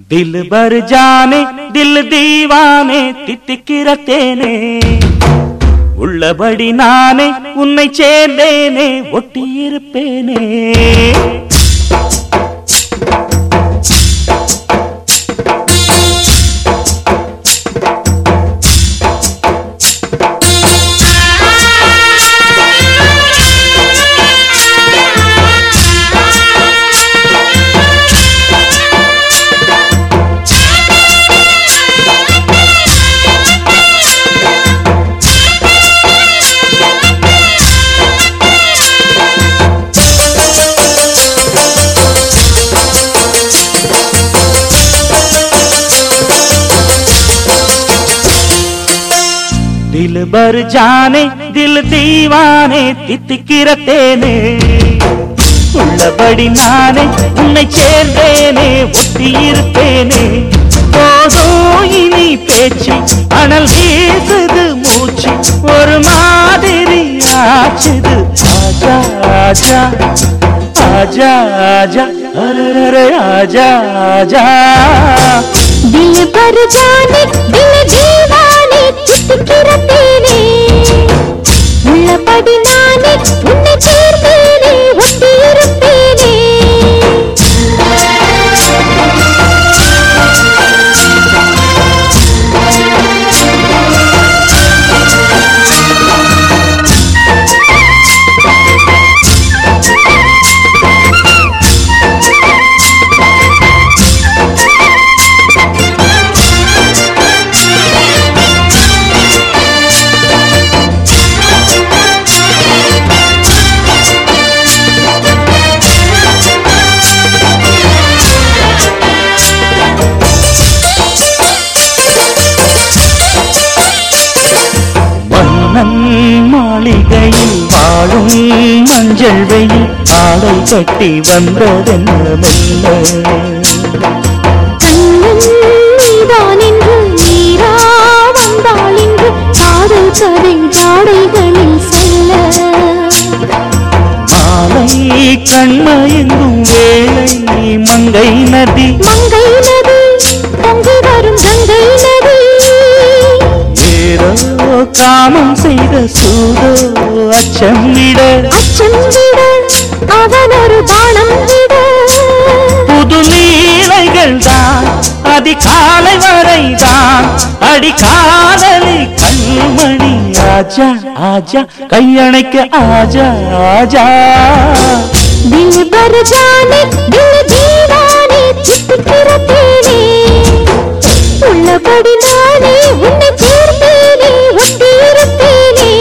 दिल भर जाने दिल दीवाने தித்திக்கிற தேனே உள்ளபடி நானே உன்னை சேர்ந்தேனே ஒட்டியிருப்பேனே दिल भर जाने दिल दीवाने தித்திக்கிற தேனே உள்ளபடி நானே உன்னை சேர்ந்தேனே ஒட்டியிருப்பேனே போதும் இனி பேச்சு அனல் வீசுது மூச்சு ஒரு மாதிரி ஆச்சுது ஆஜா ஆஜா ஆஜா ஆஜா அரரரே ஆஜா ஆஜா दिल भर जाने दिल दीवाने தித்திக்கிற தேனே உள்ளபடி நானே உன்னை சேர்ந்தேனே ஒட்டியிருப்பேனே மன்னன் மாளிகையில் வாழும் மஞ்சள் வெயில் ஆடை கட்டி வந்ததென்ன மெல்ல கண்ணன் நீதான் என்று நீரா வந்தாள் என்று காதல் கதை ஜாடைகளில் செல்ல மாலை கண்மயங்கும் வேளை மங்கை நதி மங்கை நதி பொங்கி வரும் கங்கை நதி ஏதோ காமம் செய்த சூதோ அச்சம் விட அச்சம் விட அவன் ஒரு பானம் விட புது நீலைகள் தான் அதிகாலை வரைதான் அடிக்காதலி கண்மணி ஆஜா ஆஜா கையணைக்க ஆஜா ஆஜா दिल भर जाने दिल दीवाने தித்திக்கிற தேனே உள்ளபடி நானே உன்னை சேர்ந்தேனே ஒட்டியிருப்பேனே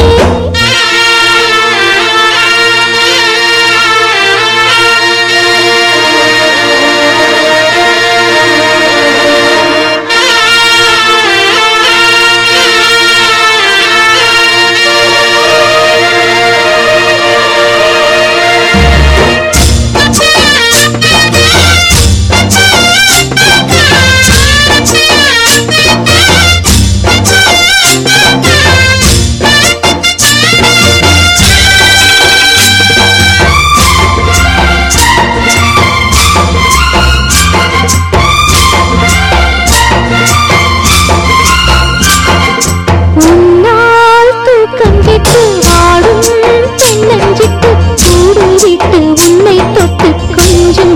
உன்னால் தூக்கம் கெட்டு வாடும் தென்னஞ்சிட்டு கூடு விட்டு உன்னை தொட்டு கொஞ்சம்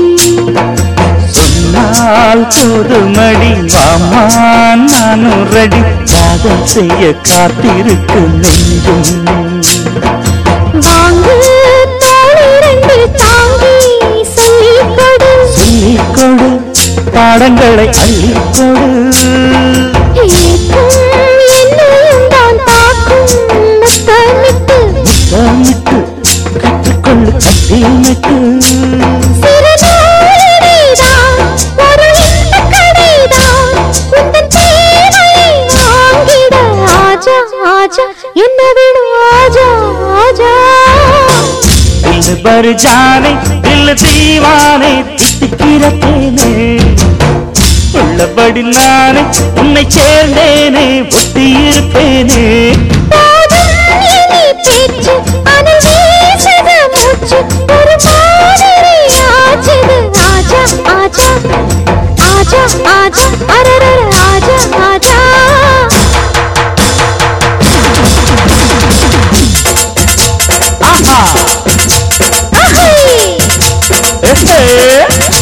சொன்னால் போதுமடி வாமா நானும் ரெடி காதல் செய்ய காத்திருக்கு நெஞ்சும் வாங்கு தோளிரண்டு தாங்கி சொல்லிக் கொடு சொல்லிக் கொடு பாடங்களை அள்ளிக் கொடு ஏக்கும் என்னையும் தான் தாக்கும் முத்தமிட்டு முத்தமிட்டு கற்றுக்கொள்ளு கட்டியமிட்டு சிறு நாளிலேதான் ஒரு இன்பக் கடைதான் உந்தன் தேவையை வாங்கிட ஆஜா ஆஜா என்ன விடு ஆஜா ஆஜா दिल भर जाने दिल दीवाने தித்திக்கிற தேனே உள்ளபடி நானே உன்னை சேர்ந்தேனே ஒட்டியிருப்பேனே போதும் இனி பேச்சு அனல் வீசுது மூச்சு ஒரு மாதிரி ஆச்சுது ஆஜா ஆஜா ஆஹா அஹை! ஏஹே